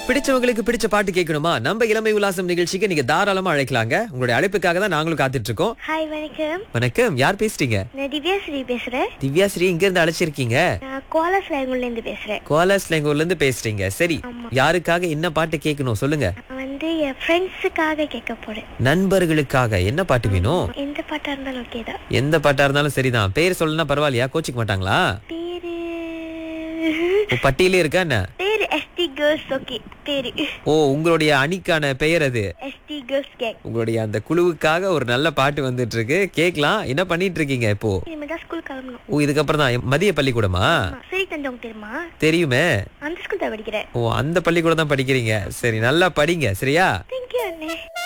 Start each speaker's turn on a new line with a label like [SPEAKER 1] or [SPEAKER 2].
[SPEAKER 1] பிடிச்சவங்களுக்கு பிடிச்ச பாட்டு கேட்கணுமா நம்ம இளமை உல்லாசம் நிகழ்ச்சிக்கு நீங்க தாராளமா அழைக்கலாங்க உங்களுடைய அழைப்புக்காக தான் நாங்களும் காத்துட்டு இருக்கோம்
[SPEAKER 2] ஹாய் வணக்கம்
[SPEAKER 1] வணக்கம் யார் பேசுறீங்க
[SPEAKER 2] நான் திவ்யா ஸ்ரீ பேசுறேன்
[SPEAKER 1] திவ்யா ஸ்ரீ இங்க இருந்து அழைச்சிருக்கீங்க
[SPEAKER 2] நான் கோலா ஸ்லாங்கூர்ல இருந்து பேசுறேன்
[SPEAKER 1] கோலாஸ்லேங்கூர்ல இருந்து பேசுறீங்க சரி யாருக்காக என்ன பாட்டு கேட்கணும் சொல்லுங்க
[SPEAKER 2] நான் வந்து என் ஃப்ரெண்ட்ஸுக்காக கேட்க போறேன்
[SPEAKER 1] நண்பர்களுக்காக என்ன பாட்டு வேணும்
[SPEAKER 2] எந்த பாட்டா இருந்தாலும் ஓகே தான்
[SPEAKER 1] எந்த பாட்டா இருந்தாலும் சரிதான் பேர் சொல்லணும்னா பரவாயில்லையா கோச்சிக்க மாட்டாங்களா
[SPEAKER 2] பேரு
[SPEAKER 1] ஓ, பட்டியலே இருக்கா என்ன
[SPEAKER 2] பேரு எஸ்டி கேர்ள்ஸ் ஓகே பேரு
[SPEAKER 1] ஓ உங்களுடைய அணிக்கான பெயர் அது
[SPEAKER 2] எஸ்டி கேர்ள்ஸ் கேங்
[SPEAKER 1] உங்களுடைய அந்த குழுவுக்காக ஒரு நல்ல பாட்டு வந்துட்டு இருக்கு கேட்கலாம் என்ன பண்ணிட்டு இருக்கீங்க இப்போ
[SPEAKER 2] இனிமேல் தான் ஸ்கூல் கிளம்பணும்
[SPEAKER 1] ஓ இதுக்கப்புறம் தான் மதிய பள்ளிக்கூடமா
[SPEAKER 2] ஆமா, சரி தந்தவங்க தெரியுமா
[SPEAKER 1] தெரியுமே
[SPEAKER 2] அந்த ஸ்கூல் தான் படிக்கிறேன்
[SPEAKER 1] ஓ அந்த பள்ளிக்கூடம் தான் படிக்கிறீங்க சரி நல்லா படிங்க சரியா
[SPEAKER 2] தேங்க்யூ அண்ணே